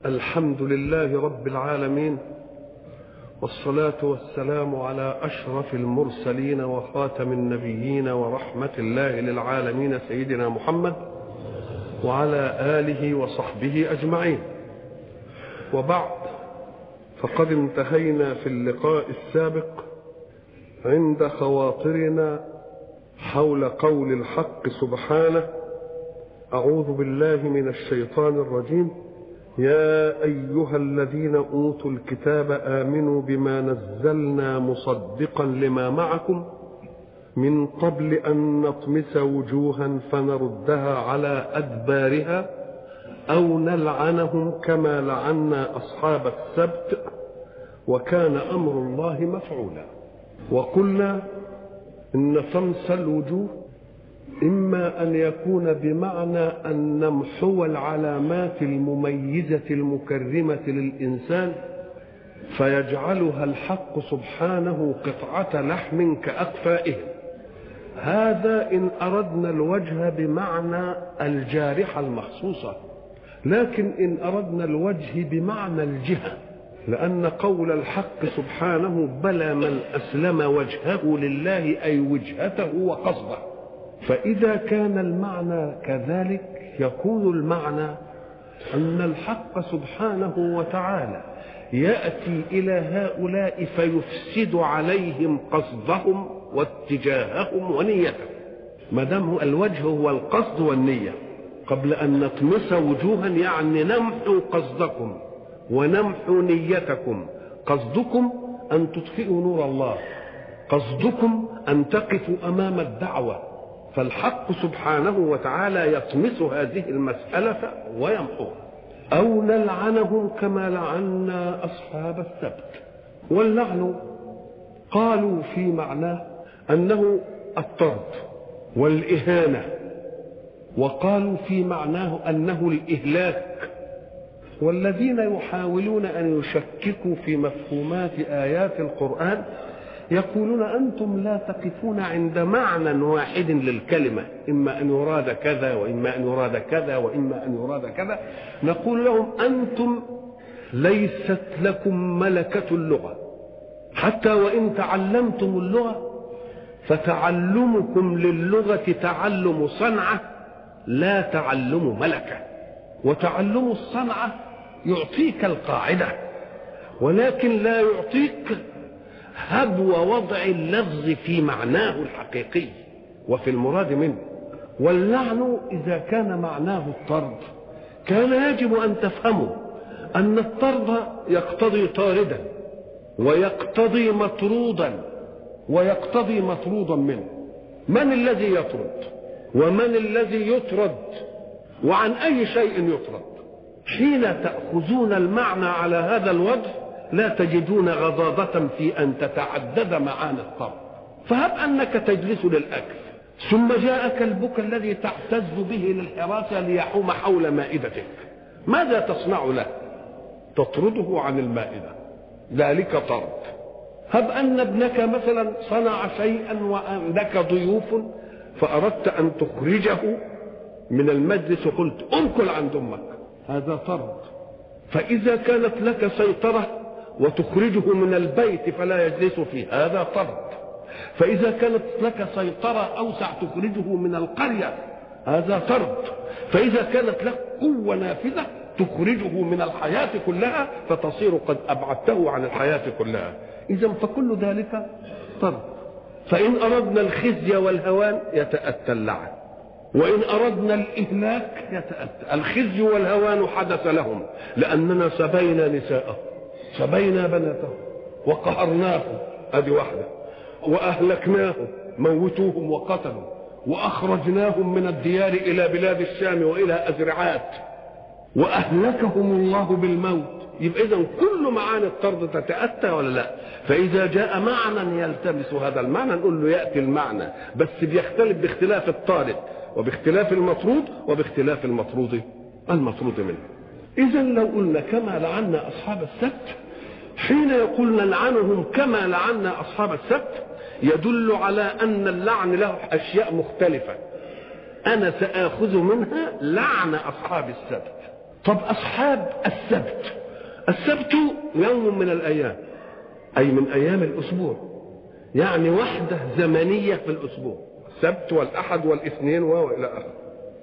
الحمد لله رب العالمين والصلاة والسلام على أشرف المرسلين وخاتم النبيين ورحمة الله للعالمين سيدنا محمد وعلى آله وصحبه أجمعين وبعد فقد انتهينا في اللقاء السابق عند خواطرنا حول قول الحق سبحانه أعوذ بالله من الشيطان الرجيم يا أيها الذين أوتوا الكتاب آمنوا بما نزلنا مصدقا لما معكم من قبل أن نطمس وجوها فنردها على أدبارها أو نلعنهم كما لعنا أصحاب السبت وكان أمر الله مفعولا وقلنا إن طمس الوجوه إما أن يكون بمعنى أن نمحو العلامات المميزة المكرمة للإنسان فيجعلها الحق سبحانه قطعة لحم كأقفائهم هذا إن أردنا الوجه بمعنى الجارحة المخصوصة لكن إن أردنا الوجه بمعنى الجهة لأن قول الحق سبحانه بلى من أسلم وجهه لله أي وجهته وقصده فإذا كان المعنى كذلك يكون المعنى أن الحق سبحانه وتعالى يأتي إلى هؤلاء فيفسد عليهم قصدهم واتجاههم ونيتهم ما دام الوجه هو القصد والنية قبل أن نطمس وجوها يعني نمحو قصدكم ونمحو نيتكم قصدكم أن تطفئوا نور الله قصدكم أن تقفوا أمام الدعوة فالحق سبحانه وتعالى يطمس هذه المسألة ويمحوها أو نلعنهم كما لعنا أصحاب السبت واللعن قالوا في معناه أنه الطرد والإهانة وقالوا في معناه أنه الإهلاك والذين يحاولون أن يشككوا في مفهومات آيات القرآن يقولون أنتم لا تقفون عند معنى واحد للكلمة إما أن يراد كذا وإما أن يراد كذا وإما أن يراد كذا نقول لهم أنتم ليست لكم ملكة اللغة حتى وإن تعلمتم اللغة فتعلمكم للغة تعلم صنعة لا تعلم ملكة وتعلم الصنعة يعطيك القاعدة ولكن لا يعطيك هبو وضع اللفظ في معناه الحقيقي وفي المراد منه واللعن إذا كان معناه الطرد كان يجب أن تفهموا أن الطرد يقتضي طاردا ويقتضي مطرودا ويقتضي مطرودا منه من الذي يطرد ومن الذي يطرد وعن أي شيء يطرد حين تأخذون المعنى على هذا الوجه لا تجدون غضاضة في أن تتعدد معاني الطرد فهب أنك تجلس للأكل ثم جاء كلبك الذي تعتز به للحراسة ليحوم حول مائدتك ماذا تصنع له تطرده عن المائدة ذلك طرد هب أن ابنك مثلا صنع شيئا وعندك ضيوف فأردت أن تخرجه من المجلس وقلت انقل عند أمك هذا طرد فإذا كانت لك سيطرة وتخرجه من البيت فلا يجلس فيه هذا طرد فإذا كانت لك سيطرة أوسع تخرجه من القرية هذا طرد فإذا كانت لك قوة نافذة تخرجه من الحياة كلها فتصير قد أبعدته عن الحياة كلها إذا فكل ذلك طرد فإن أردنا الخزي والهوان يتأتى اللعن وإن أردنا الإهلاك يتأتى الخزي والهوان حدث لهم لأننا سبينا نساءهم سبينا بناتهم وقهرناهم هذه واحدة وأهلكناهم موتوهم وقتلوا وأخرجناهم من الديار إلى بلاد الشام وإلى أزرعات وأهلكهم الله بالموت يبقى إذا كل معاني الطرد تتأتى ولا لا فإذا جاء معنى يلتمس هذا المعنى نقول له يأتي المعنى بس بيختلف باختلاف الطارد وباختلاف المطرود وباختلاف المطرود المطرود منه إذا لو قلنا كما لعنا أصحاب السبت حين يقول نلعنهم كما لعنا أصحاب السبت يدل على أن اللعن له أشياء مختلفة أنا سآخذ منها لعن أصحاب السبت طب أصحاب السبت السبت يوم من الأيام أي من أيام الأسبوع يعني وحدة زمنية في الأسبوع السبت والأحد والاثنين وإلى آخره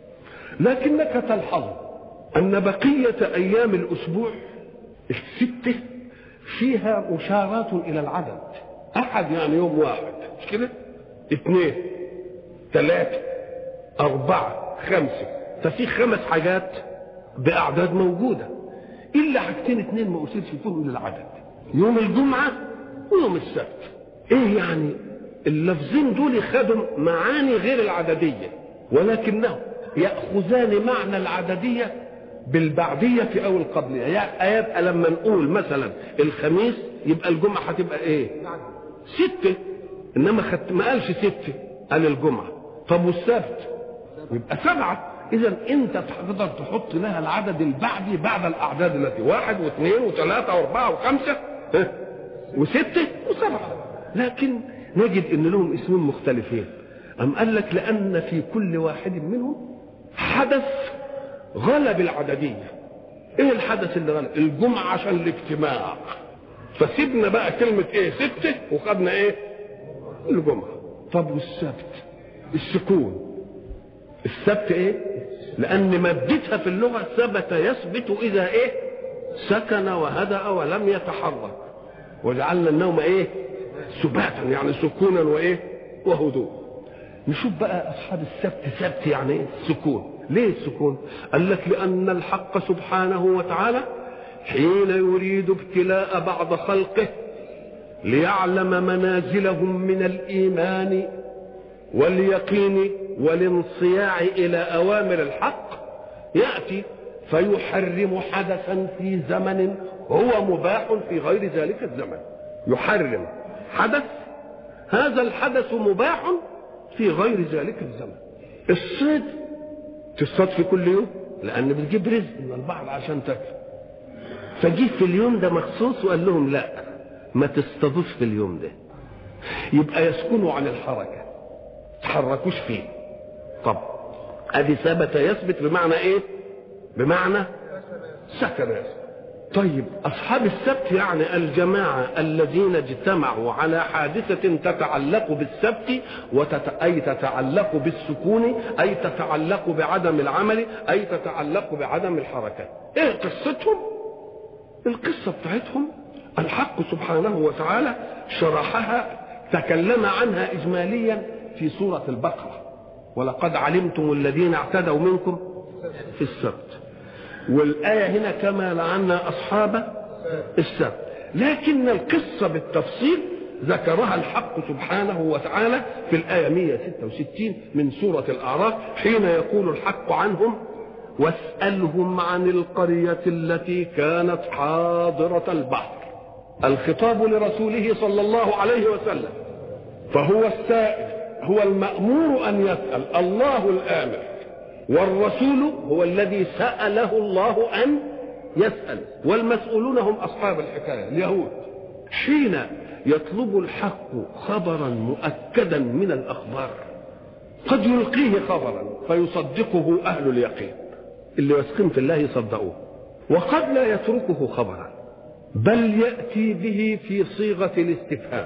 لكنك تلحظ أن بقية أيام الأسبوع الستة فيها مشارات إلى العدد أحد يعني يوم واحد مش كده؟ اثنين ثلاثة أربعة خمسة ففي خمس حاجات بأعداد موجودة إلا حاجتين اثنين ما أشيرش فيهم إلى العدد يوم الجمعة ويوم السبت إيه يعني اللفظين دول خدوا معاني غير العددية ولكنهم يأخذان معنى العددية بالبعدية في أول قبلية يعني يبقى لما نقول مثلا الخميس يبقى الجمعة هتبقى إيه؟ ستة إنما خدت ما قالش ستة قال الجمعة طب والسبت يبقى سبعة إذا أنت تقدر تحط لها العدد البعدي بعد الأعداد التي واحد واثنين وثلاثة وأربعة وخمسة ها؟ وستة وسبعة لكن نجد إن لهم اسمين مختلفين أم قال لك لأن في كل واحد منهم حدث غلب العددية ايه الحدث اللي غلب الجمعة عشان الاجتماع فسيبنا بقى كلمة ايه ستة وخدنا ايه الجمعة طب والسبت السكون السبت ايه لان مادتها في اللغة ثبت يثبت اذا ايه سكن وهدأ ولم يتحرك وجعلنا النوم ايه سباتا يعني سكونا وايه وهدوء نشوف بقى اصحاب السبت سبت يعني ايه سكون ليه السكون قال لك لان الحق سبحانه وتعالى حين يريد ابتلاء بعض خلقه ليعلم منازلهم من الايمان واليقين والانصياع الى اوامر الحق ياتي فيحرم حدثا في زمن هو مباح في غير ذلك الزمن يحرم حدث هذا الحدث مباح في غير ذلك الزمن الصيد تصطاد في كل يوم لان بتجيب رزق من البحر عشان تاكل فجه في اليوم ده مخصوص وقال لهم لا ما تصطادوش في اليوم ده يبقى يسكنوا عن الحركه تحركوش فيه طب ادي ثبت يثبت بمعنى ايه بمعنى سكن يثبت طيب اصحاب السبت يعني الجماعه الذين اجتمعوا على حادثه تتعلق بالسبت وتت... اي تتعلق بالسكون اي تتعلق بعدم العمل اي تتعلق بعدم الحركه ايه قصتهم القصه بتاعتهم الحق سبحانه وتعالى شرحها تكلم عنها اجماليا في سوره البقره ولقد علمتم الذين اعتدوا منكم في السبت والآية هنا كما لعنا أصحاب السبت لكن القصة بالتفصيل ذكرها الحق سبحانه وتعالى في الآية 166 من سورة الأعراف حين يقول الحق عنهم واسألهم عن القرية التي كانت حاضرة البحر الخطاب لرسوله صلى الله عليه وسلم فهو السائل هو المأمور أن يسأل الله الآمر والرسول هو الذي سأله الله أن يسأل والمسؤولون هم أصحاب الحكاية اليهود حين يطلب الحق خبرا مؤكدا من الأخبار قد يلقيه خبرا فيصدقه أهل اليقين اللي واثقين في الله يصدقوه وقد لا يتركه خبرا بل يأتي به في صيغة الاستفهام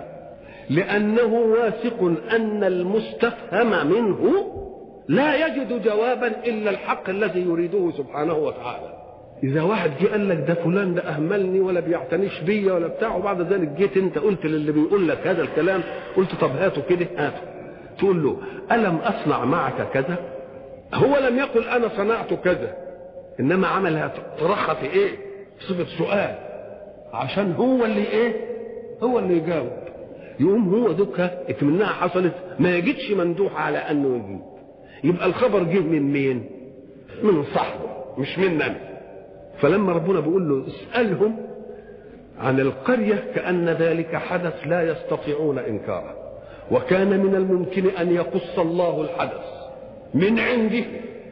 لأنه واثق أن المستفهم منه لا يجد جوابا الا الحق الذي يريده سبحانه وتعالى اذا واحد جه قال لك ده فلان ده اهملني ولا بيعتنيش بيا ولا بتاع وبعد ذلك جيت انت قلت للي بيقول لك هذا الكلام قلت طب هاته كده هاته تقول له الم اصنع معك كذا هو لم يقل انا صنعت كذا انما عملها طرحها في ايه صفه سؤال عشان هو اللي ايه هو اللي يجاوب يقوم هو دوكا اكمنها حصلت ما يجدش مندوح على انه يجيب يبقى الخبر جه من مين من صاحبه مش مننا فلما ربنا بيقول له اسألهم عن القرية كأن ذلك حدث لا يستطيعون إنكاره وكان من الممكن أن يقص الله الحدث من عنده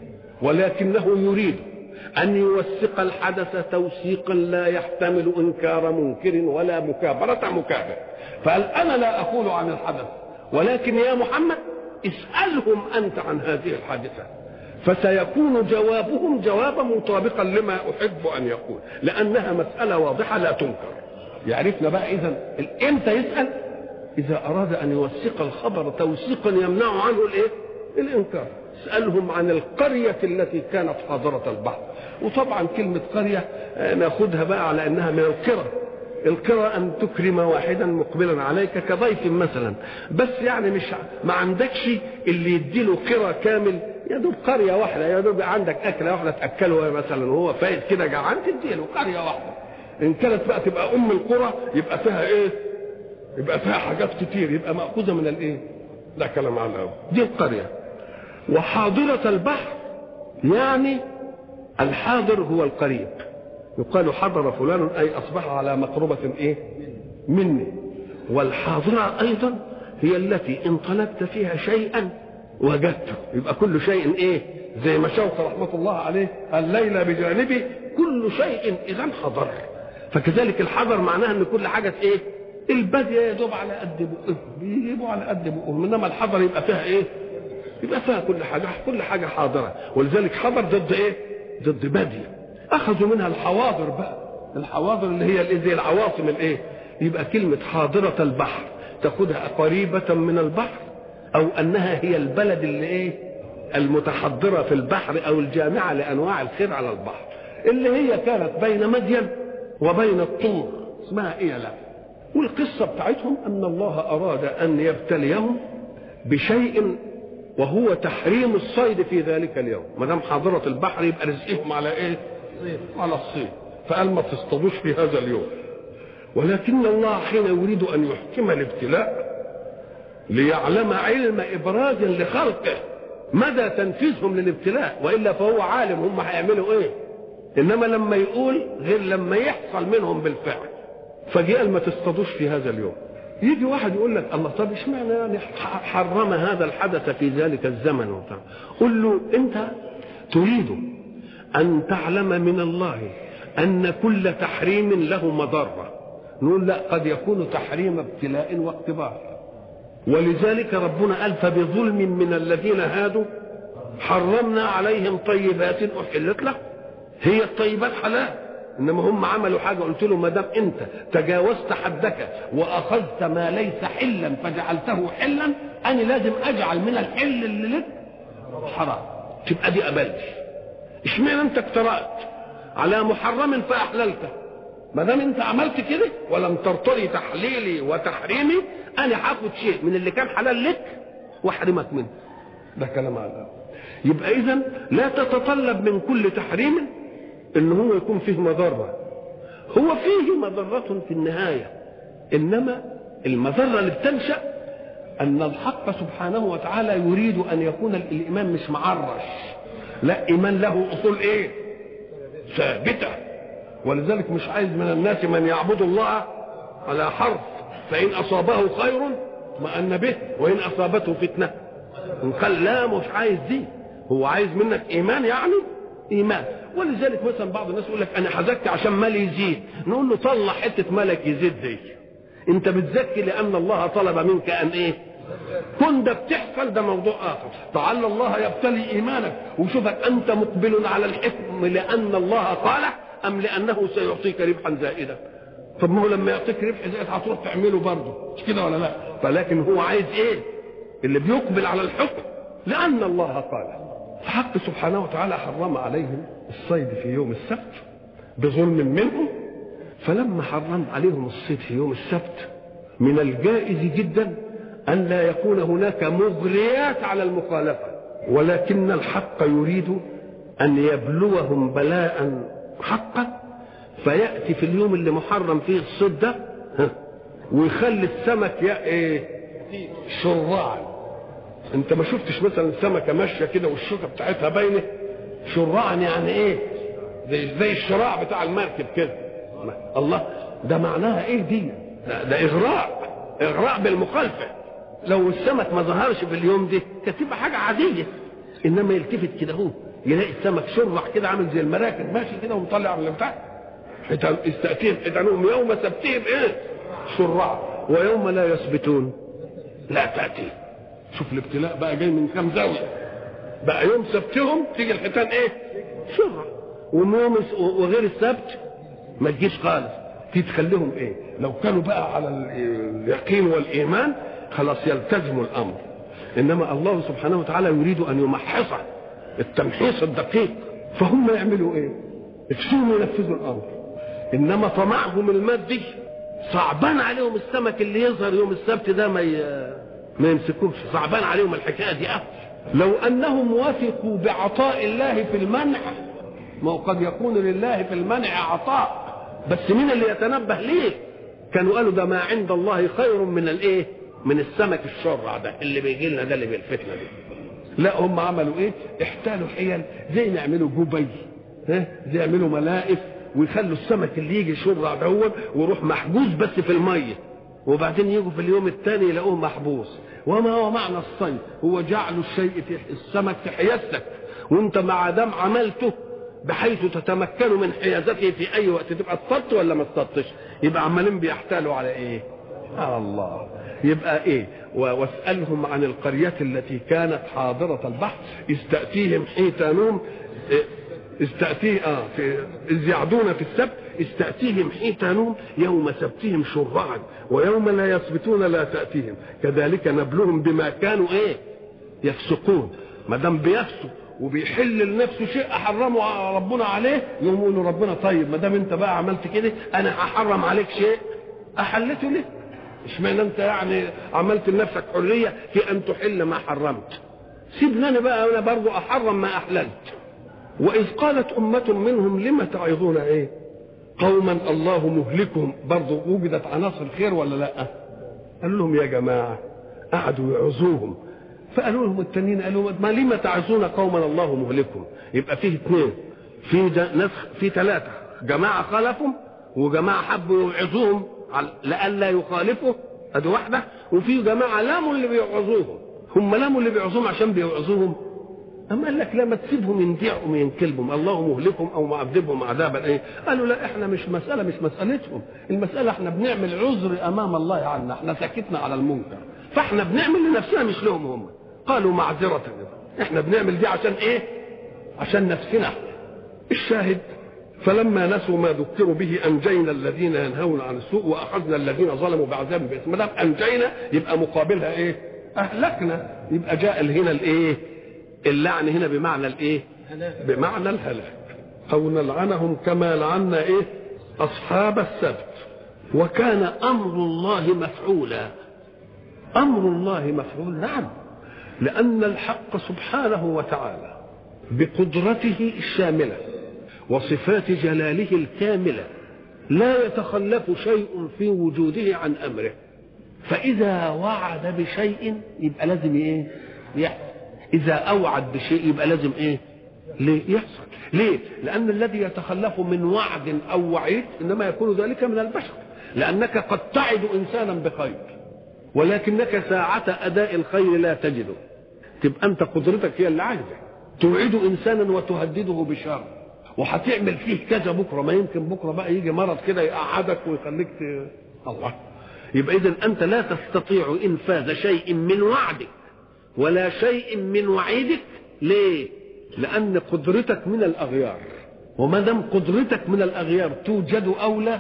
ولكنه يريد أن يوثق الحدث توثيقا لا يحتمل إنكار منكر ولا مكابرة مكابر فقال أنا لا أقول عن الحدث ولكن يا محمد اسألهم أنت عن هذه الحادثة فسيكون جوابهم جوابا مطابقا لما احب ان يكون لانها مساله واضحه لا تنكر يعرفنا بقى اذا امتى يسال اذا اراد ان يوثق الخبر توثيقا يمنع عنه الايه الانكار اسالهم عن القريه التي كانت حاضره البحر وطبعا كلمه قريه ناخذها بقى على انها من القرى القرى ان تكرم واحدا مقبلا عليك كضيف مثلا بس يعني مش ما عندكش اللي يديله قرى كامل يا دوب قريه واحده يا دوب عندك اكله واحده تاكله مثلا وهو فايت كده جعان تديله قريه واحده ان كانت بقى تبقى ام القرى يبقى فيها ايه يبقى فيها حاجات كتير يبقى ماخوذه من الايه ده كلام على الاول دي القريه وحاضره البحر يعني الحاضر هو القريب يقال حضر فلان اي اصبح على مقربه ايه مني والحاضره ايضا هي التي ان طلبت فيها شيئا وجدته يبقى كل شيء ايه زي ما شوق رحمه الله عليه الليل بجانبي كل شيء اذا حضر فكذلك الحضر معناها ان كل حاجه ايه الباديه يا دوب على قد بقهم بيجيبوا على قد بقهم انما الحضر يبقى فيها ايه يبقى فيها كل حاجه كل حاجه حاضره ولذلك حضر ضد ايه ضد باديه اخذوا منها الحواضر بقى الحواضر اللي هي الايه زي العواصم الايه يبقى كلمه حاضره البحر تاخذها قريبه من البحر او انها هي البلد اللي ايه المتحضره في البحر او الجامعه لانواع الخير على البحر اللي هي كانت بين مدين وبين الطور اسمها ايه لا والقصه بتاعتهم ان الله اراد ان يبتليهم بشيء وهو تحريم الصيد في ذلك اليوم ما دام حاضره البحر يبقى رزقهم على ايه على الصيد فقال ما تصطادوش في هذا اليوم ولكن الله حين يريد ان يحكم الابتلاء ليعلم علم ابراز لخلقه مدى تنفيذهم للابتلاء والا فهو عالم هم هيعملوا ايه انما لما يقول غير لما يحصل منهم بالفعل فجاء ما تصطادوش في هذا اليوم يجي واحد يقول لك الله طب اشمعنى يعني حرم هذا الحدث في ذلك الزمن وبتاع قل له انت تريد ان تعلم من الله ان كل تحريم له مضره نقول لا قد يكون تحريم ابتلاء واختبار ولذلك ربنا قال فبظلم من الذين هادوا حرمنا عليهم طيبات احلت لهم هي الطيبات حلال انما هم عملوا حاجه قلت له ما دام انت تجاوزت حدك واخذت ما ليس حلا فجعلته حلا انا لازم اجعل من الحل اللي لك حرام تبقى دي قبلتي اشمعنى انت اقترأت على محرم فاحللته ما دام انت عملت كده ولم ترتضي تحليلي وتحريمي انا هاخد شيء من اللي كان حلال لك واحرمك منه ده كلام على يبقى اذا لا تتطلب من كل تحريم ان هو يكون فيه مضره هو فيه مضره في النهايه انما المضره اللي بتنشا ان الحق سبحانه وتعالى يريد ان يكون الايمان مش معرش لا ايمان له اصول ايه ثابته ولذلك مش عايز من الناس من يعبد الله على حرف فان اصابه خير اطمأن به وان اصابته فتنه قال لا مش عايز دي هو عايز منك ايمان يعني ايمان ولذلك مثلا بعض الناس يقول لك انا حزكت عشان مالي يزيد نقول له طلع حته مالك يزيد دي انت بتزكي لان الله طلب منك ان ايه كن ده بتحصل ده موضوع اخر تعالى الله يبتلي ايمانك وشوفك انت مقبل على الحكم لان الله قال ام لانه سيعطيك ربحا زائدا طب ما هو لما يعطيك ربح زائد هتروح تعمله برضه مش كده ولا لا فلكن هو عايز ايه اللي بيقبل على الحكم لان الله قال الحق سبحانه وتعالى حرم عليهم الصيد في يوم السبت بظلم منهم فلما حرم عليهم الصيد في يوم السبت من الجائز جدا ان لا يكون هناك مغريات على المخالفه ولكن الحق يريد ان يبلوهم بلاء حقا فياتي في اليوم اللي محرم فيه الصيد ده ويخلي السمك يا ايه شرعا انت ما شفتش مثلا السمكه ماشيه كده والشوكه بتاعتها باينه شرعا يعني ايه زي زي الشراع بتاع المركب كده الله ده معناها ايه دي ده, ده اغراء اغراء بالمخالفه لو السمك ما ظهرش في اليوم ده كانت تبقى حاجه عاديه انما يلتفت كده هو يلاقي السمك شرع كده عامل زي المراكب ماشي كده ومطلع من بتاع استأتيهم حيتانهم يوم سبتهم ايه شرع ويوم لا يثبتون لا تأتي شوف الابتلاء بقى جاي من كام زاوية بقى يوم سبتهم تيجي الحيتان ايه شهر ويوم وغير السبت ما تجيش خالص دي تخليهم ايه لو كانوا بقى على اليقين والايمان خلاص يلتزموا الامر انما الله سبحانه وتعالى يريد ان يمحصه التمحيص الدقيق فهم يعملوا ايه يكسروا ينفذوا الامر انما طمعهم المادي صعبان عليهم السمك اللي يظهر يوم السبت ده ما ي... ما يمسكوش صعبان عليهم الحكايه دي أفضل. لو انهم وثقوا بعطاء الله في المنع ما هو قد يكون لله في المنع عطاء بس مين اللي يتنبه ليه كانوا قالوا ده ما عند الله خير من الايه من السمك الشرع ده اللي بيجي لنا ده اللي بالفتنه دي لا هم عملوا ايه احتالوا حيل زي ما يعملوا جبي ها زي يعملوا ملائف ويخلوا السمك اللي يجي شرع دون ويروح محبوس بس في الميه وبعدين يجوا في اليوم الثاني يلاقوه محبوس وما هو معنى الصيد هو جعل الشيء في السمك في حيازتك وانت مع دام عملته بحيث تتمكن من حيازته في اي وقت تبقى اصطدت ولا ما اصطدتش يبقى عمالين بيحتالوا على ايه على الله يبقى ايه واسالهم عن القريه التي كانت حاضره البحر اذ تاتيهم حيتانهم إيه إذ تأتيه آه في إذ يعدون في السبت إذ تأتيهم حيتانهم يوم سبتهم شرعا ويوم لا يثبتون لا تأتيهم كذلك نبلوهم بما كانوا إيه يفسقون ما دام بيفسق وبيحل لنفسه شيء حرمه ربنا عليه يقوم يقولوا ربنا طيب ما دام انت بقى عملت كده انا هحرم عليك شيء احلته ليه؟ اشمعنى انت يعني عملت لنفسك حريه في ان تحل ما حرمت سيبني انا بقى انا برضه احرم ما احللت وإذ قالت أمة منهم لم تعظون إيه قوما الله مهلكهم برضو وجدت عناصر خير ولا لا قالوا لهم يا جماعة قعدوا يعظوهم فقالوا لهم التانيين قالوا ما لم تعظون قوما الله مهلكهم يبقى فيه اثنين في ناس في ثلاثة جماعة خالفهم وجماعة حبوا يوعظوهم لئلا يخالفوا ادي واحدة وفي جماعة لاموا اللي بيوعظوهم هم لاموا اللي بيوعظوهم عشان بيوعظوهم أما قال لك لا ما تسيبهم ينتعوا ينكلبهم الله مهلكهم أو معذبهم عذابا إيه قالوا لا إحنا مش مسألة مش مسألتهم المسألة إحنا بنعمل عذر أمام الله عنا إحنا سكتنا على المنكر فإحنا بنعمل لنفسنا مش لهم هم قالوا معذرة إحنا بنعمل دي عشان إيه عشان نفسنا الشاهد فلما نسوا ما ذكروا به انجينا الذين ينهون عن السوء واخذنا الذين ظلموا بعذاب بئس ما دام انجينا يبقى مقابلها ايه؟ اهلكنا يبقى جاء هنا الايه؟ اللعن هنا بمعنى الايه بمعنى الهلاك او نلعنهم كما لعنا ايه اصحاب السبت وكان امر الله مفعولا امر الله مفعول نعم لان الحق سبحانه وتعالى بقدرته الشامله وصفات جلاله الكامله لا يتخلف شيء في وجوده عن امره فاذا وعد بشيء يبقى لازم ايه يحصل إذا أوعد بشيء يبقى لازم إيه؟ ليه؟ يحصل. ليه؟ لأن الذي يتخلف من وعد أو وعيد إنما يكون ذلك من البشر. لأنك قد تعد إنسانا بخير ولكنك ساعة أداء الخير لا تجده. تبقى أنت قدرتك هي اللي عايزة. توعد إنسانا وتهدده بشر. وهتعمل فيه كذا بكرة ما يمكن بكرة بقى يجي مرض كده يقعدك ويخليك ت... الله. يبقى إذا أنت لا تستطيع إنفاذ شيء من وعدك ولا شيء من وعيدك ليه لان قدرتك من الاغيار وما دام قدرتك من الاغيار توجد او لا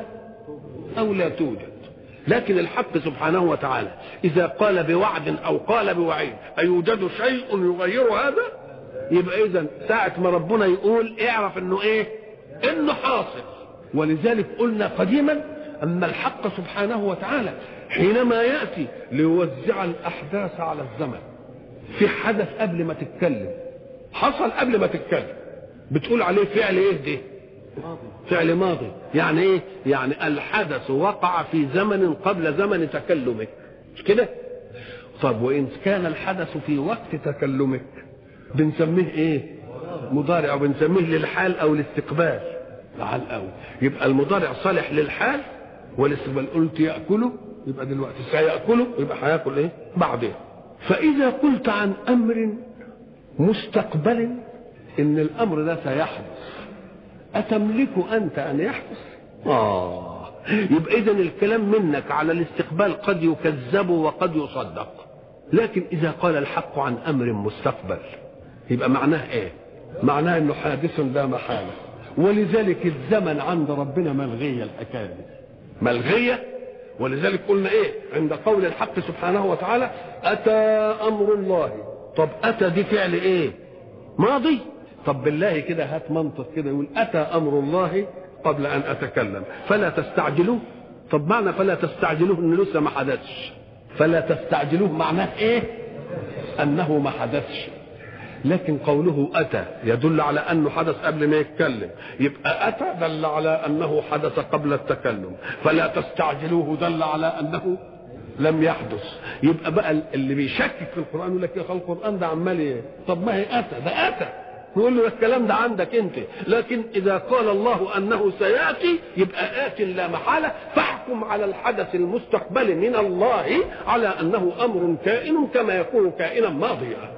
او لا توجد لكن الحق سبحانه وتعالى اذا قال بوعد او قال بوعيد ايوجد شيء يغير هذا يبقى اذا ساعه ما ربنا يقول اعرف انه ايه انه حاصل ولذلك قلنا قديما ان الحق سبحانه وتعالى حينما ياتي ليوزع الاحداث على الزمن في حدث قبل ما تتكلم حصل قبل ما تتكلم بتقول عليه فعل ايه ده فعل ماضي يعني ايه يعني الحدث وقع في زمن قبل زمن تكلمك مش كده طب وان كان الحدث في وقت تكلمك بنسميه ايه مضارع وبنسميه للحال او الاستقبال تعال قوي يبقى المضارع صالح للحال والاستقبال قلت ياكله يبقى دلوقتي سياكله يبقى هياكل ايه بعدين فإذا قلت عن أمر مستقبل إن الأمر ده سيحدث أتملك أنت أن يحدث؟ آه يبقى إذا الكلام منك على الاستقبال قد يكذب وقد يصدق لكن إذا قال الحق عن أمر مستقبل يبقى معناه ايه معناه انه حادث لا محاله ولذلك الزمن عند ربنا ملغيه الحكايه دي ملغيه ولذلك قلنا ايه عند قول الحق سبحانه وتعالى اتى امر الله طب اتى دي فعل ايه ماضي طب بالله كده هات منطق كده يقول اتى امر الله قبل ان اتكلم فلا تستعجلوه طب معنى فلا تستعجلوه انه لسه ما حدثش فلا تستعجلوه معناه ايه انه ما حدثش لكن قوله اتى يدل على انه حدث قبل ما يتكلم يبقى اتى دل على انه حدث قبل التكلم فلا تستعجلوه دل على انه لم يحدث يبقى بقى اللي بيشكك في القران يقول لك يا اخي القران ده عمال ايه طب ما هي اتى ده اتى نقول له الكلام ده عندك انت لكن اذا قال الله انه سياتي يبقى ات لا محاله فاحكم على الحدث المستقبل من الله على انه امر كائن كما يكون كائنا ماضيا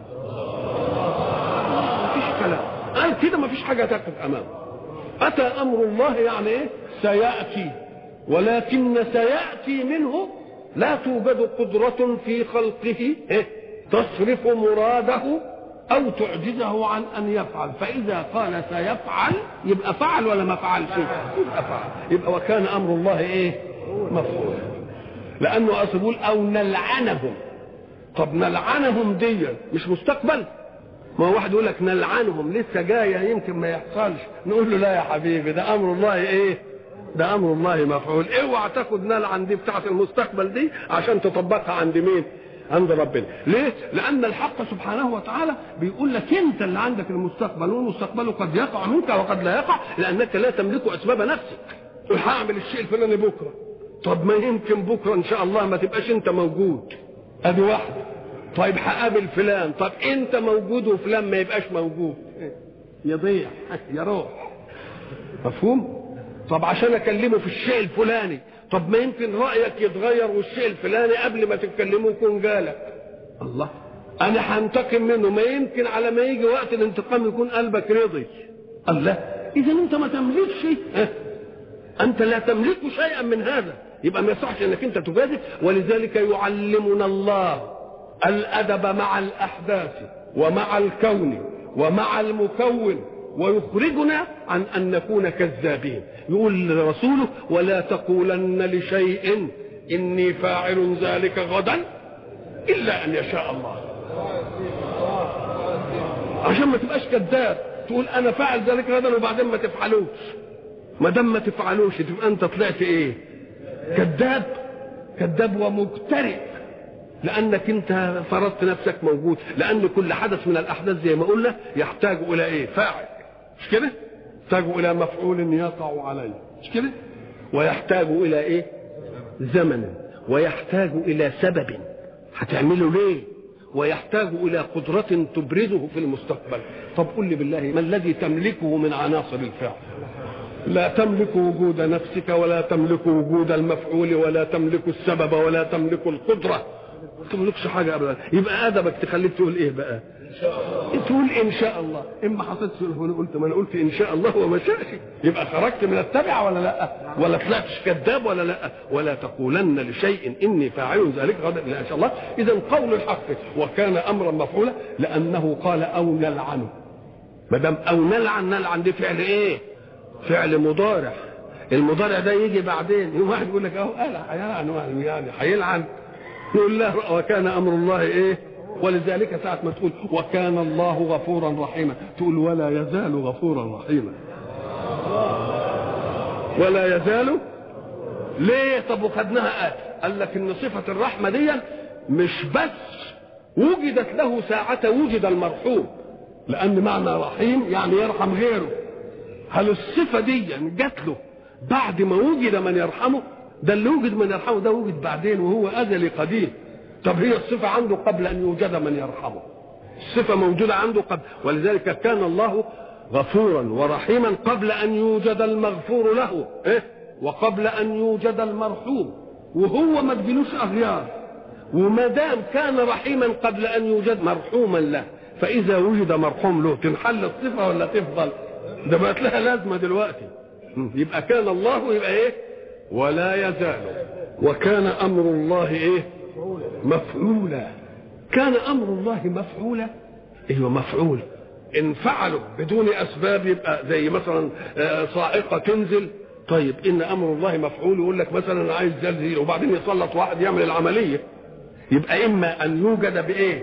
مفيش كلام قال كده مفيش حاجه تقف امامه اتى امر الله يعني ايه سياتي ولكن سياتي منه لا توجد قدرة في خلقه إيه؟ تصرف مراده أو تعجزه عن أن يفعل فإذا قال سيفعل يبقى فعل ولا ما فعلش يبقى فعل يبقى وكان أمر الله إيه مفعول لأنه أصل يقول أو نلعنهم طب نلعنهم دي مش مستقبل ما هو واحد يقول لك نلعنهم لسه جايه يمكن ما يحصلش نقول له لا يا حبيبي ده امر الله ايه ده امر الله مفعول اوعى تاخد نلعن دي بتاعه المستقبل دي عشان تطبقها عند مين عند ربنا ليه لان الحق سبحانه وتعالى بيقول لك انت اللي عندك المستقبل والمستقبل قد يقع منك وقد لا يقع لانك لا تملك اسباب نفسك تقول هعمل الشيء الفلاني بكره طب ما يمكن بكره ان شاء الله ما تبقاش انت موجود ادي واحده طيب هقابل فلان طب انت موجود وفلان ما يبقاش موجود يضيع يروح مفهوم طب عشان اكلمه في الشيء الفلاني طب ما يمكن رايك يتغير والشيء الفلاني قبل ما تتكلمه يكون جالك الله انا هنتقم منه ما يمكن على ما يجي وقت الانتقام يكون قلبك رضي الله اذا انت ما تملكش ها؟ انت لا تملك شيئا من هذا يبقى ما يصحش انك انت تجادل ولذلك يعلمنا الله الادب مع الاحداث ومع الكون ومع المكون ويخرجنا عن ان نكون كذابين يقول رسوله ولا تقولن لشيء اني فاعل ذلك غدا الا ان يشاء الله عشان ما تبقاش كذاب تقول انا فاعل ذلك غدا وبعدين ما تفعلوش ما دام ما تفعلوش تبقى انت طلعت ايه كذاب كذاب ومجترئ لانك انت فرضت نفسك موجود لان كل حدث من الاحداث زي ما قلنا يحتاج الى ايه فاعل مش كده يحتاج الى مفعول يقع عليه مش كده ويحتاج الى ايه زمن ويحتاج الى سبب هتعمله ليه ويحتاج الى قدرة تبرزه في المستقبل طب قل لي بالله ما الذي تملكه من عناصر الفعل لا تملك وجود نفسك ولا تملك وجود المفعول ولا تملك السبب ولا تملك القدرة ما تملكش حاجة أبدا يبقى أدبك تخليك تقول إيه بقى تقول إن شاء الله إما حطيت هنا قلت ما أنا قلت إن شاء الله وما شاءش يبقى خرجت من التبع ولا لا ولا طلعتش كذاب ولا لا ولا تقولن لشيء إني فاعل ذلك غدا إلا إن شاء الله إذا قول الحق وكان أمرا مفعولا لأنه قال أو نلعنه ما دام أو نلعن نلعن دي فعل إيه؟ فعل مضارع المضارع ده يجي بعدين يوم واحد يقول لك اهو قال هيلعن يعني هيلعن يقول له وكان امر الله ايه ولذلك ساعة ما تقول وكان الله غفورا رحيما تقول ولا يزال غفورا رحيما ولا يزال ليه طب وخدناها آت قال لك ان صفة الرحمة دي مش بس وجدت له ساعة وجد المرحوم لأن معنى رحيم يعني يرحم غيره هل الصفة دي جات له بعد ما وجد من يرحمه ده اللي وجد من يرحمه ده وجد بعدين وهو أزلي قديم طب هي الصفة عنده قبل أن يوجد من يرحمه الصفة موجودة عنده قبل ولذلك كان الله غفورا ورحيما قبل أن يوجد المغفور له إيه؟ وقبل أن يوجد المرحوم وهو ما تجيلوش أغيار وما دام كان رحيما قبل أن يوجد مرحوما له فإذا وجد مرحوم له تنحل الصفة ولا تفضل ده بقت لها لازمة دلوقتي يبقى كان الله يبقى ايه ولا يزال وكان امر الله ايه مفعولا كان امر الله مفعولا ايوه مفعول ان فعلوا بدون اسباب يبقى زي مثلا آه، صاعقه تنزل طيب ان امر الله مفعول يقول لك مثلا انا عايز زلزال وبعدين يسلط واحد يعمل العمليه يبقى اما ان يوجد بايه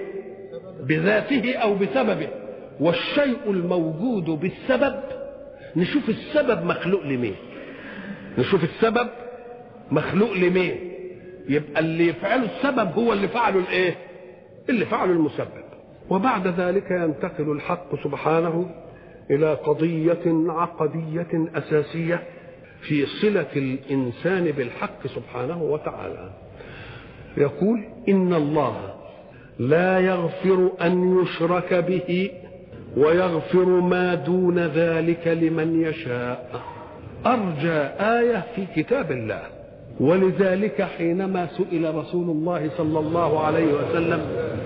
بذاته او بسببه والشيء الموجود بالسبب نشوف السبب مخلوق لمين نشوف السبب مخلوق لمين يبقى اللي يفعله السبب هو اللي فعله الايه اللي فعله المسبب وبعد ذلك ينتقل الحق سبحانه الى قضيه عقديه اساسيه في صله الانسان بالحق سبحانه وتعالى يقول ان الله لا يغفر ان يشرك به ويغفر ما دون ذلك لمن يشاء ارجى ايه في كتاب الله ولذلك حينما سئل رسول الله صلى الله عليه وسلم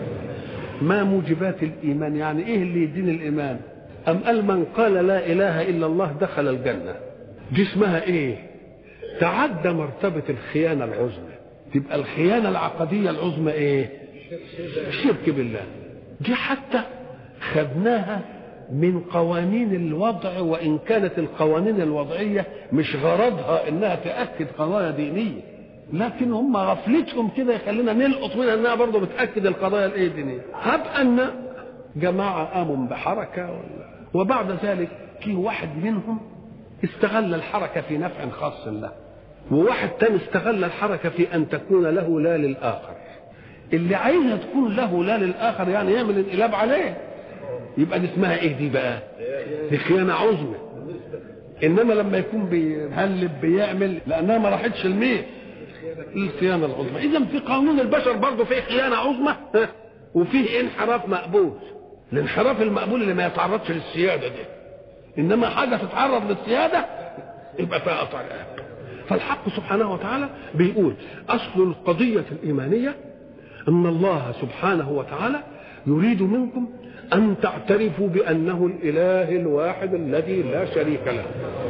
ما موجبات الايمان يعني ايه اللي يدين الايمان ام قال من قال لا اله الا الله دخل الجنه دي اسمها ايه تعدى مرتبه الخيانه العظمى تبقى الخيانه العقديه العظمى ايه الشرك بالله دي حتى خدناها من قوانين الوضع وان كانت القوانين الوضعيه مش غرضها انها تاكد قضايا دينيه لكن هم غفلتهم كده يخلينا نلقط منها انها برضه بتاكد القضايا الايه الدينيه هب ان جماعه قاموا بحركه ولا وبعد ذلك في واحد منهم استغل الحركه في نفع خاص له وواحد تاني استغل الحركه في ان تكون له لا للاخر اللي عايزها تكون له لا للاخر يعني يعمل انقلاب عليه يبقى دي اسمها ايه دي بقى دي خيانه عظمى انما لما يكون بيهلب بيعمل لانها ما راحتش لمين الخيانه العظمى اذا في قانون البشر برضه فيه خيانه عظمى وفيه انحراف مقبول الانحراف المقبول اللي ما يتعرضش للسياده دي انما حاجه تتعرض للسياده يبقى فيها قطع فالحق سبحانه وتعالى بيقول اصل القضيه الايمانيه ان الله سبحانه وتعالى يريد منكم أن تعترفوا بأنه الإله الواحد الذي لا شريك له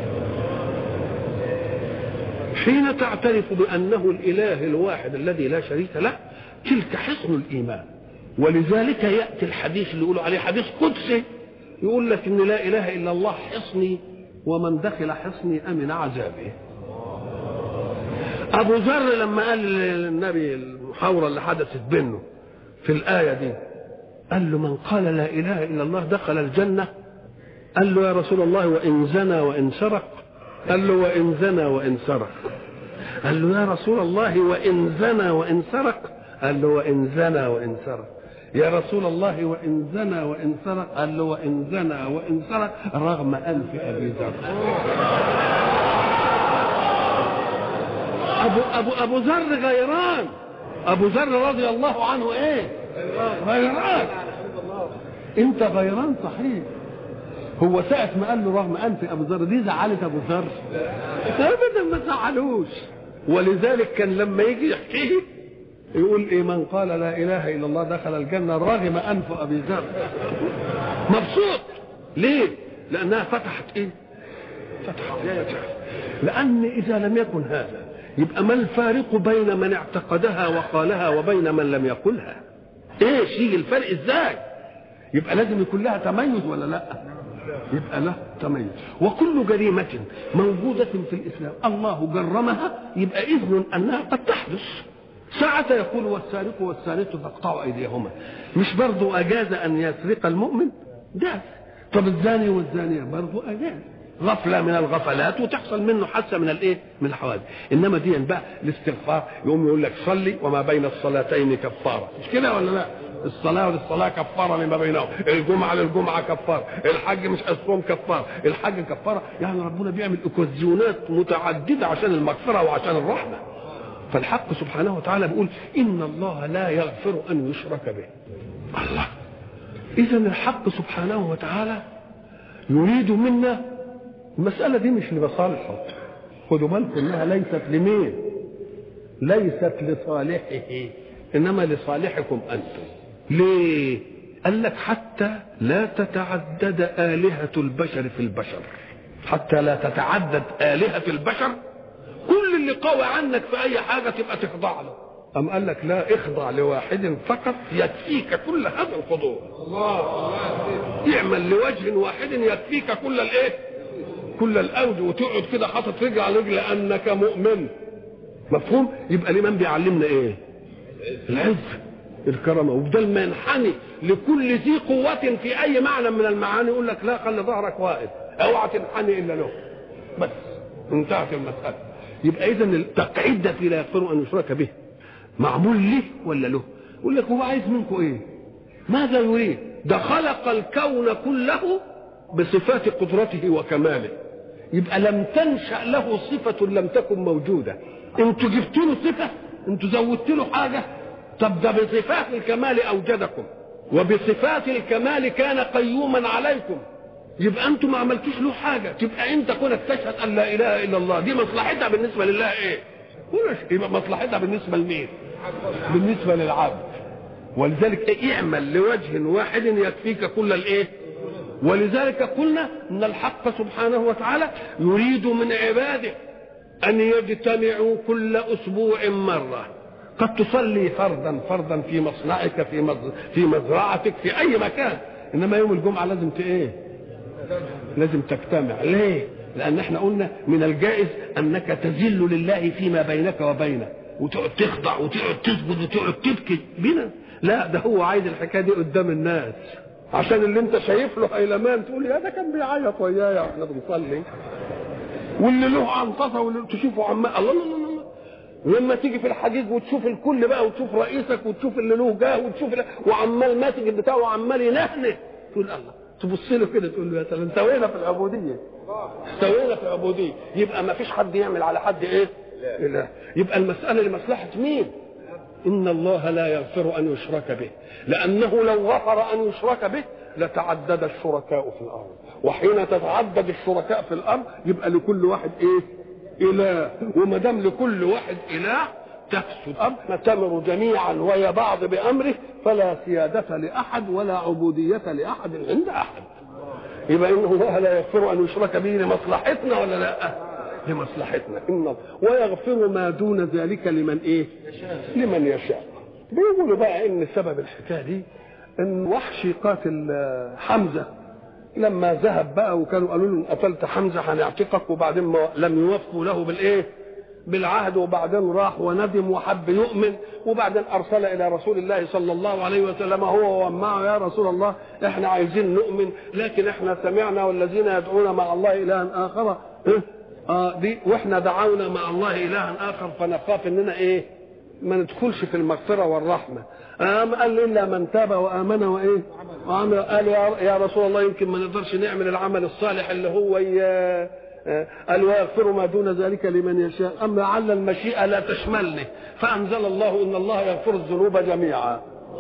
حين تعترف بأنه الإله الواحد الذي لا شريك له تلك حصن الإيمان ولذلك يأتي الحديث اللي يقولوا عليه حديث قدسي يقول لك إن لا إله إلا الله حصني ومن دخل حصني أمن عذابه أبو ذر لما قال للنبي المحاورة اللي حدثت بينه في الآية دي قال له من قال لا اله الا الله دخل الجنه قال له يا رسول الله وان زنى وان سرق قال له وان زنى وان سرق قال له يا رسول الله وان زنى وان سرق قال له وان زنى وان سرق يا رسول الله وان زنى وان سرق قال له وان زنى وان سرق رغم انف ابي ذر ابو ابو ابو ذر غيران ابو ذر رضي الله عنه ايه غيران انت غيران صحيح هو ساعة ما قال له رغم أنف أبو ذر دي زعلت أبو ذر أبدا ما زعلوش ولذلك كان لما يجي يحكيه يقول إيه من قال لا إله إلا الله دخل الجنة رغم أنف أبي ذر مبسوط ليه؟ لأنها فتحت إيه؟ فتحت لأن إذا لم يكن هذا يبقى ما الفارق بين من اعتقدها وقالها وبين من لم يقلها ايش يجي الفرق ازاي يبقى لازم يكون لها تميز ولا لا يبقى له تميز وكل جريمة موجودة في الإسلام الله جرمها يبقى إذن أنها قد تحدث ساعة يقول والسارق والسارقة فاقطعوا أيديهما مش برضو أجاز أن يسرق المؤمن جاز طب الزاني والزانية برضو أجاز غفلة من الغفلات وتحصل منه حادثة من الايه؟ من الحوادث، انما دي بقى الاستغفار يقوم يقول لك صلي وما بين الصلاتين كفارة، مش كده ولا لا؟ الصلاة للصلاة كفارة لما بينهم، الجمعة للجمعة كفارة، الحج مش الصوم كفارة، الحج كفارة، يعني ربنا بيعمل اوكازيونات متعددة عشان المغفرة وعشان الرحمة. فالحق سبحانه وتعالى بيقول إن الله لا يغفر أن يشرك به. الله. إذا الحق سبحانه وتعالى يريد منا المسألة دي مش لمصالحه خدوا بالكم انها ليست لمين ليست لصالحه انما لصالحكم انتم ليه قال لك حتى لا تتعدد آلهة البشر في البشر حتى لا تتعدد آلهة البشر كل اللي قوي عنك في أي حاجة تبقى تخضع له أم قال لك لا اخضع لواحد فقط يكفيك كل هذا الخضوع الله اعمل لوجه واحد يكفيك كل الايه كل الاود وتقعد كده حاطط رجل على رجل لانك مؤمن مفهوم يبقى الامام بيعلمنا ايه العز الكرامه وبدل ما ينحني لكل ذي قوة في أي معنى من المعاني يقول لك لا خلي ظهرك واقف اوعى تنحني إلا له بس انتهت المسألة يبقى إذا التقعيد ده في لا يغفر أن يشرك به معمول له ولا له؟ يقول لك هو عايز منكم إيه؟ ماذا يريد؟ ده خلق الكون كله بصفات قدرته وكماله يبقى لم تنشأ له صفة لم تكن موجودة انتوا جبتوا له صفة انتوا زودتوا له حاجة طب ده بصفات الكمال اوجدكم وبصفات الكمال كان قيوما عليكم يبقى انتم ما عملتوش له حاجه تبقى انت كونك تشهد ان لا اله الا الله دي مصلحتها بالنسبه لله ايه؟ يبقى مصلحتها بالنسبه لمين؟ بالنسبه للعبد ولذلك إيه؟ اعمل لوجه واحد يكفيك كل الايه؟ ولذلك قلنا ان الحق سبحانه وتعالى يريد من عباده ان يجتمعوا كل اسبوع مره قد تصلي فردا فردا في مصنعك في في مزرعتك في اي مكان انما يوم الجمعه لازم ايه لازم تجتمع ليه لان احنا قلنا من الجائز انك تذل لله فيما بينك وبينه وتقعد تخضع وتقعد تسجد وتقعد تبكي بنا لا ده هو عايز الحكايه دي قدام الناس عشان اللي انت شايف له هيلمان تقول يا ده كان بيعيط ويايا واحنا بنصلي واللي له عنطسه واللي تشوفه عمال الله الله الله ولما تيجي في الحديث وتشوف الكل بقى وتشوف رئيسك وتشوف اللي له جاه وتشوف وعمال ماسك بتاعه وعمال ينهنه تقول الله تبص له كده تقول له يا سلام استوينا في العبوديه استوينا في العبوديه يبقى ما فيش حد يعمل على حد ايه؟ لا يبقى المساله لمصلحه مين؟ ان الله لا يغفر ان يشرك به لانه لو غفر ان يشرك به لتعدد الشركاء في الارض وحين تتعدد الشركاء في الارض يبقى لكل واحد ايه؟ إله وما دام لكل واحد إله تفسد أم نتمر جميعا ويا بعض بأمره فلا سيادة لأحد ولا عبودية لأحد عند أحد يبقى إن الله لا يغفر أن يشرك به لمصلحتنا ولا لا لمصلحتنا إن ويغفر ما دون ذلك لمن إيه لمن يشاء بيقولوا بقى إن سبب الحكاية دي إن وحشي قاتل حمزة لما ذهب بقى وكانوا قالوا له ان قتلت حمزه هنعتقك وبعدين ما لم يوفوا له بالايه؟ بالعهد وبعدين راح وندم وحب يؤمن وبعدين ارسل الى رسول الله صلى الله عليه وسلم هو ومعه يا رسول الله احنا عايزين نؤمن لكن احنا سمعنا والذين يدعون مع الله الها اخر اه, آه دي واحنا دعونا مع الله الها اخر فنخاف اننا ايه؟ ما ندخلش في المغفره والرحمه قام قال الا من تاب وامن وايه؟ وعمل قال يا رسول الله يمكن ما نقدرش نعمل العمل الصالح اللي هو إياه قال ويغفر ما دون ذلك لمن يشاء اما لعل المشيئه لا تشملني فانزل الله ان الله يغفر الذنوب جميعا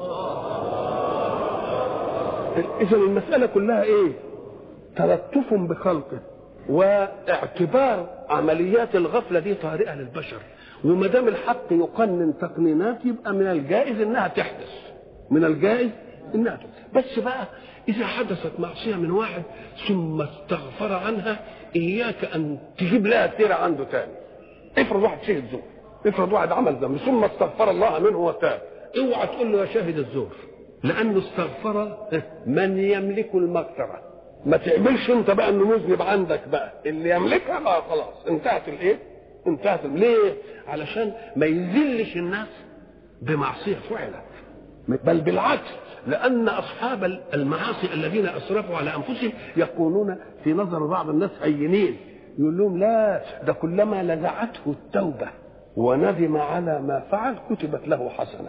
اذا المساله كلها ايه تلطف بخلقه واعتبار عمليات الغفله دي طارئه للبشر وما دام الحق يقنن تقنينات يبقى من الجائز انها تحدث من الجائز انها تحدث بس بقى اذا حدثت معصيه من واحد ثم استغفر عنها اياك ان تجيب لها سيره عنده تاني افرض واحد شهد زور افرض واحد عمل ذنب ثم استغفر الله منه وتاب اوعى تقول له يا شاهد الزور لانه استغفر من يملك المغفره ما تعملش انت بقى انه مذنب عندك بقى اللي يملكها بقى خلاص انتهت الايه انتهت ليه علشان ما يذلش الناس بمعصيه فعلت بل بالعكس لأن أصحاب المعاصي الذين أسرفوا على أنفسهم يكونون في نظر بعض الناس هينين يقول لهم لا ده كلما لزعته التوبة وندم على ما فعل كتبت له حسنة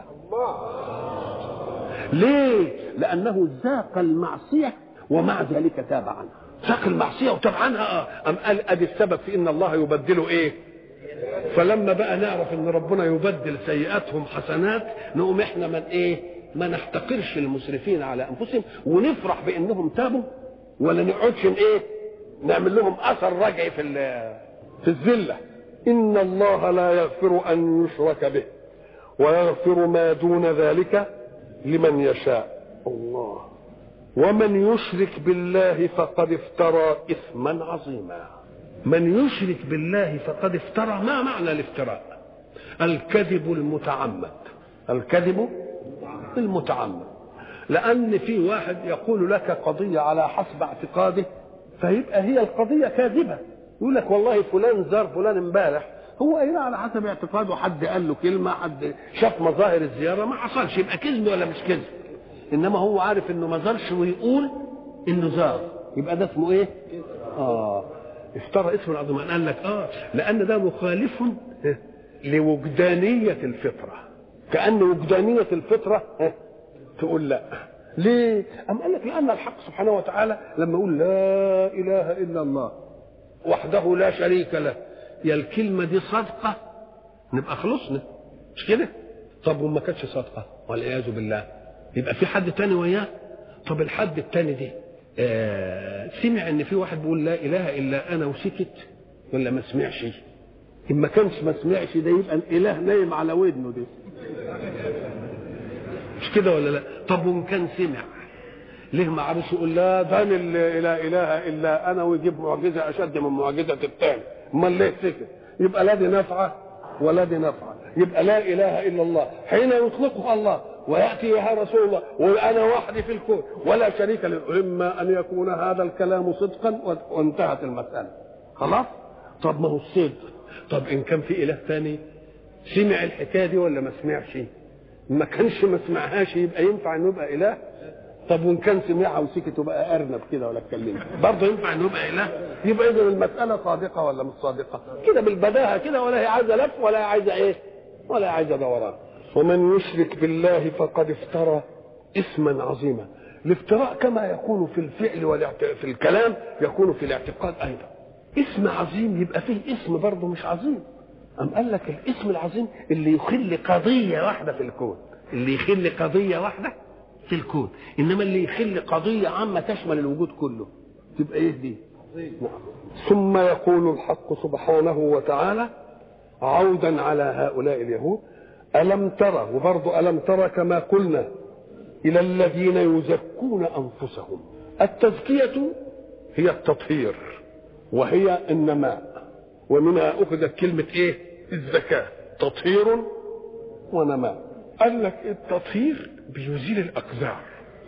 ليه؟ لأنه ذاق المعصية ومع ذلك تاب عنها ذاق المعصية وتاب عنها اه أم قال أدي السبب في إن الله يبدله إيه؟ فلما بقى نعرف ان ربنا يبدل سيئاتهم حسنات نقوم احنا من ايه ما نحتقرش المسرفين على انفسهم ونفرح بانهم تابوا ولا نقعدش ايه نعمل لهم اثر رجعي في في الذله ان الله لا يغفر ان يشرك به ويغفر ما دون ذلك لمن يشاء الله ومن يشرك بالله فقد افترى اثما عظيما من يشرك بالله فقد افترى ما معنى الافتراء الكذب المتعمد الكذب المتعمد لأن في واحد يقول لك قضية على حسب اعتقاده فيبقى هي القضية كاذبة يقول لك والله فلان زار فلان امبارح هو قايلها على حسب اعتقاده حد قال له كلمة حد شاف مظاهر الزيارة ما حصلش يبقى كذب ولا مش كذب إنما هو عارف إنه ما زارش ويقول إنه زار يبقى ده اسمه إيه؟ آه افترى اسم العظيم قال لك اه لان ده مخالف لوجدانيه الفطره كان وجدانيه الفطره تقول لا ليه؟ أم قال لك لأن الحق سبحانه وتعالى لما يقول لا إله إلا الله وحده لا شريك له يا الكلمة دي صدقة نبقى خلصنا مش كده؟ طب وما كانتش صدقة والعياذ بالله يبقى في حد تاني وياه طب الحد التاني دي آه سمع ان في واحد بيقول لا اله الا انا وسكت ولا ما سمعش ان ما كانش ما سمعش ده يبقى الاله نايم على ودنه دي مش كده ولا لا طب وان كان سمع ليه ما عرفش يقول لا ده اللي لا اله الا انا ويجيب معجزه اشد من معجزه الثاني امال ليه سكت يبقى لا دي نافعه ولا دي نافعه يبقى لا اله الا الله حين يطلقه الله وياتي يا رسول الله وانا وحدي في الكون ولا شريك له اما ان يكون هذا الكلام صدقا وانتهت المساله خلاص طب ما هو الصدق طب ان كان في اله ثاني سمع الحكايه دي ولا ما سمعش ما كانش ما سمعهاش يبقى ينفع انه يبقى اله طب وان كان سمعها وسكت وبقى ارنب كده ولا اتكلم برضه ينفع انه يبقى اله يبقى اذا المساله صادقه ولا مش صادقه كده بالبداهه كده ولا هي عايزه لف ولا هي عايزه ايه ولا هي عايزه دوران ومن يشرك بالله فقد افترى اسما عظيما الافتراء كما يكون في الفعل والاعت... في الكلام يكون في الاعتقاد ايضا اسم عظيم يبقى فيه اسم برضه مش عظيم أم قال لك الاسم العظيم اللي يخل قضية واحدة في الكون اللي يخل قضية واحدة في الكون إنما اللي يخل قضية عامة تشمل الوجود كله تبقى إيه دي ثم يقول الحق سبحانه وتعالى عودا على هؤلاء اليهود ألم ترى وبرضه ألم ترى كما قلنا إلى الذين يزكون أنفسهم التزكية هي التطهير وهي النماء ومنها أخذت كلمة إيه الزكاة تطهير ونماء قال لك التطهير بيزيل الأقذار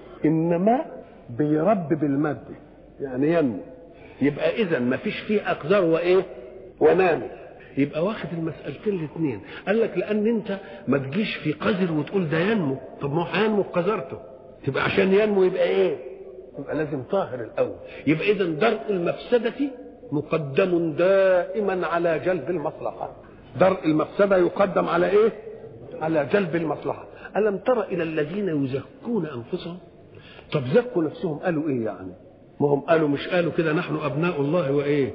النماء بيربي بالمادة يعني ينمو يبقى إذا ما فيش فيه أقذار وإيه ونامي يبقى واخد المسألتين الاثنين قال لك لأن أنت ما تجيش في قذر وتقول ده ينمو طب ما هو هينمو في قذرته تبقى عشان ينمو يبقى إيه يبقى لازم طاهر الأول يبقى إذا درء المفسدة مقدم دائما على جلب المصلحة درء المفسدة يقدم على ايه على جلب المصلحة ألم تر إلى الذين يزكون أنفسهم طب زكوا نفسهم قالوا ايه يعني ما هم قالوا مش قالوا كده نحن أبناء الله وإيه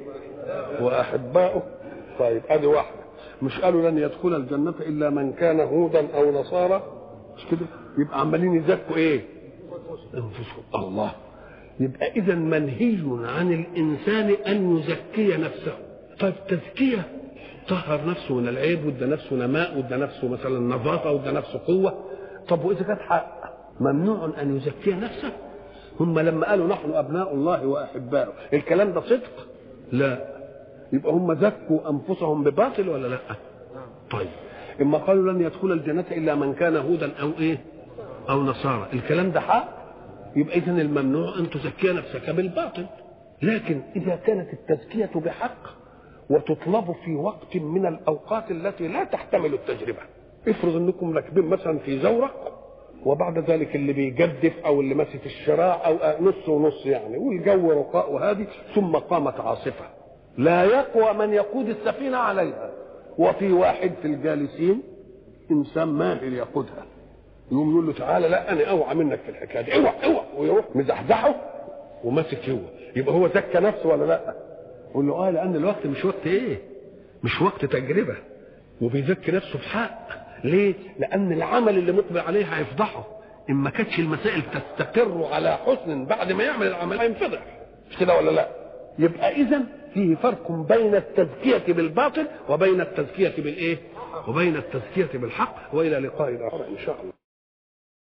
وأحباؤه طيب ادي واحدة مش قالوا لن يدخل الجنة إلا من كان هودا أو نصارى مش كده يبقى عمالين يزكوا ايه أنفسهم الله يبقى اذا منهي عن الانسان ان يزكي نفسه طيب تزكيه طهر نفسه من العيب وادى نفسه نماء وادى نفسه مثلا نظافه وادى نفسه قوه طب واذا كانت حق ممنوع ان يزكي نفسه هم لما قالوا نحن ابناء الله واحباؤه الكلام ده صدق لا يبقى هم زكوا انفسهم بباطل ولا لا طيب اما قالوا لن يدخل الجنه الا من كان هودا او ايه او نصارى الكلام ده حق يبقى اذا الممنوع ان تزكي نفسك بالباطل لكن اذا كانت التزكيه بحق وتطلب في وقت من الاوقات التي لا تحتمل التجربه افرض انكم راكبين مثلا في زورق وبعد ذلك اللي بيجدف او اللي ماسك الشراع او نص ونص يعني والجو رقاء وهادي ثم قامت عاصفه لا يقوى من يقود السفينه عليها وفي واحد في الجالسين انسان ماهر يقودها يقوم يقول له تعالى لا انا اوعى منك في الحكايه دي اوعى اوعى ويروح مزحزحه وماسك هو يبقى هو زكى نفسه ولا لا؟ يقول له اه لان الوقت مش وقت ايه؟ مش وقت تجربه وبيزكي نفسه بحق ليه؟ لان العمل اللي مقبل عليه هيفضحه ان ما كانتش المسائل تستقر على حسن بعد ما يعمل العمل هينفضح مش كده ولا لا؟ يبقى اذا فيه فرق بين التزكيه بالباطل وبين التزكيه بالايه؟ وبين التزكيه بالحق والى لقاء اخر ان شاء الله